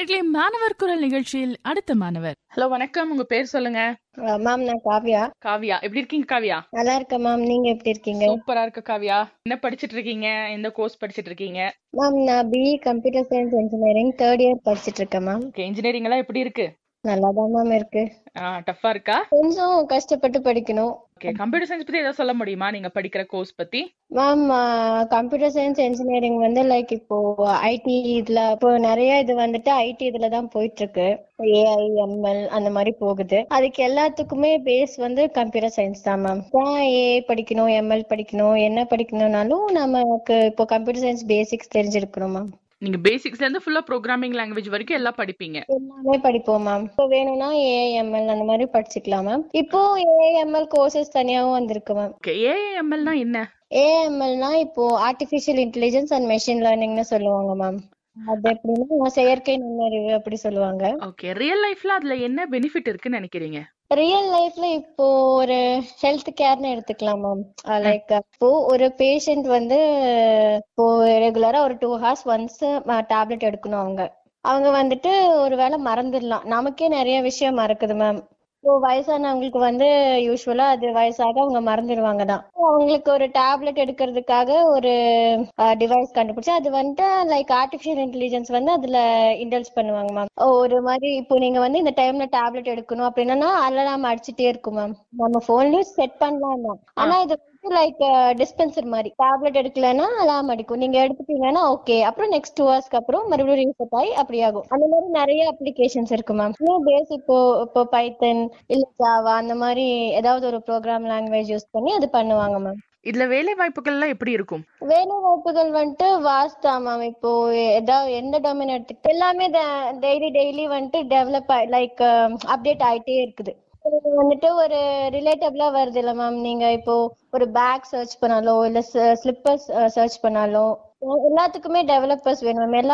நேர்களே மாணவர் குரல் நிகழ்ச்சியில் அடுத்த மாணவர் ஹலோ வணக்கம் உங்க பேர் சொல்லுங்க மேம் நான் காவ்யா காவியா எப்படி இருக்கீங்க காவியா நல்லா இருக்கேன் மேம் நீங்க எப்படி இருக்கீங்க சூப்பரா இருக்கு காவியா என்ன படிச்சிட்டு இருக்கீங்க எந்த கோர்ஸ் படிச்சிட்டு இருக்கீங்க மேம் நான் BE computer science engineering third year படிச்சிட்டு இருக்கேன் மேம் ஓகே இன்ஜினியரிங் எல்லாம் எப்படி இருக்கு நல்லா தான் மேம் இருக்கு டஃபா இருக்கா கொஞ்சம் கஷ்டப்பட்டு படிக்கணும் ஓகே கம்ப்யூட்டர் சயின்ஸ் பத்தி ஏதாவது சொல்ல முடியுமா நீங்க படிக்கிற கோர்ஸ் பத்தி மேம் கம்ப்யூட்டர் சயின்ஸ் இன்ஜினியரிங் வந்து லைக் இப்போ ஐடி இதுல இப்போ நிறைய இது வந்துட்டு ஐடி இதுல தான் போயிட்டு இருக்கு ஏஐ எம்எல் அந்த மாதிரி போகுது அதுக்கு எல்லாத்துக்குமே பேஸ் வந்து கம்ப்யூட்டர் சயின்ஸ் தான் மேம் ஏஐ படிக்கணும் எம்எல் படிக்கணும் என்ன படிக்கணும்னாலும் நமக்கு இப்போ கம்ப்யூட்டர் சயின்ஸ் பேசிக்ஸ் தெரிஞ்சிருக்கணும் மேம் நீங்க பேசிக்ஸ்ல இருந்து ஃபுல்லா ப்ரோக்ராமிங் லாங்குவேஜ் வரைக்கும் எல்லாம் படிப்பீங்க எல்லாமே படிப்போம் மேம் இப்போ வேணும்னா ஏஐஎம்எல் அந்த மாதிரி படிச்சுக்கலாம் மேம் இப்போ ஏஐஎம்எல் கோர்சஸ் தனியாவும் வந்திருக்கு மேம் ஓகே ஏஎம்எல்னா என்ன ஏஐஎம்எல்னா இப்போ ஆர்டிஃபிஷியல் இன்டெலிஜென்ஸ் அண்ட் மெஷின் லேர்னிங்னு சொல்லுவாங்க மேம் அது எப்படின்னா செயற்கை நுண்ணறிவு அப்படி சொல்லுவாங்க ஓகே ரியல் லைஃப்ல அதுல என்ன பெனிஃபிட் இருக்குன்னு நினைக்கிறீங்க ரியல் லைஃப்ல இப்போ ஒரு ஹெல்த் கேர்னு எடுத்துக்கலாம் மேம் லைக் இப்போ ஒரு பேஷண்ட் வந்து இப்போ ரெகுலரா ஒரு டூ ஹார்ஸ் ஒன்ஸ் டேப்லெட் எடுக்கணும் அவங்க அவங்க வந்துட்டு ஒரு வேளை மறந்துடலாம் நமக்கே நிறைய விஷயம் மறக்குது மேம் இப்போ வயசானவங்களுக்கு வந்து யூஸ்வலா அது வயசாக அவங்க மறந்துடுவாங்க தான் அவங்களுக்கு ஒரு டேப்லெட் எடுக்கிறதுக்காக ஒரு டிவைஸ் கண்டுபிடிச்சு அது வந்துட்டு லைக் ஆர்டிஃபிஷியல் இன்டெலிஜென்ஸ் வந்து அதுல இன்டெல்ஸ் பண்ணுவாங்க மேம் ஒரு மாதிரி இப்போ நீங்க வந்து இந்த டைம்ல டேப்லெட் எடுக்கணும் அப்படின்னா அலாரம் அடிச்சுட்டே இருக்கும் மேம் நம்ம போன்லயும் செட் பண்ணலாம் தான் ஆனா இது வந்து லைக் டிஸ்பென்சர் மாதிரி டேப்லெட் எடுக்கலன்னா அலாம் அடிக்கும் நீங்க எடுத்துட்டீங்கன்னா ஓகே அப்புறம் நெக்ஸ்ட் டூ ஹவர்ஸ்க்கு அப்புறம் மறுபடியும் ரீசெட் ஆகி அப்படி ஆகும் அந்த மாதிரி நிறைய அப்ளிகேஷன்ஸ் இருக்கு மேம் பேஸ் இப்போ இப்போ பைத்தன் இல்ல ஜாவா அந்த மாதிரி ஏதாவது ஒரு ப்ரோக்ராம் லாங்குவேஜ் யூஸ் பண்ணி அது பண்ணுவாங்க மேம் இதுல வேலை வாய்ப்புகள் எல்லாம் எப்படி இருக்கும் வேலை வாய்ப்புகள் வந்துட்டு வாஸ்தா மேம் இப்போ ஏதாவது எந்த டொமைன் எடுத்துக்கிட்டு எல்லாமே டெய்லி டெய்லி வந்துட்டு டெவலப் லைக் அப்டேட் ஆயிட்டே இருக்குது இது வந்துட்டு ஒரு ரிலேட்டபிளா வருது இல்ல மேம் நீங்க இப்போ ஒரு பேக் சர்ச் பண்ணாலோ இல்ல ஸ்லிப்பர்ஸ் சர்ச் பண்ணாலோ எல்லாத்துக்குமே டெவலப்பர்ஸ் வேணும் மேம் எல்லா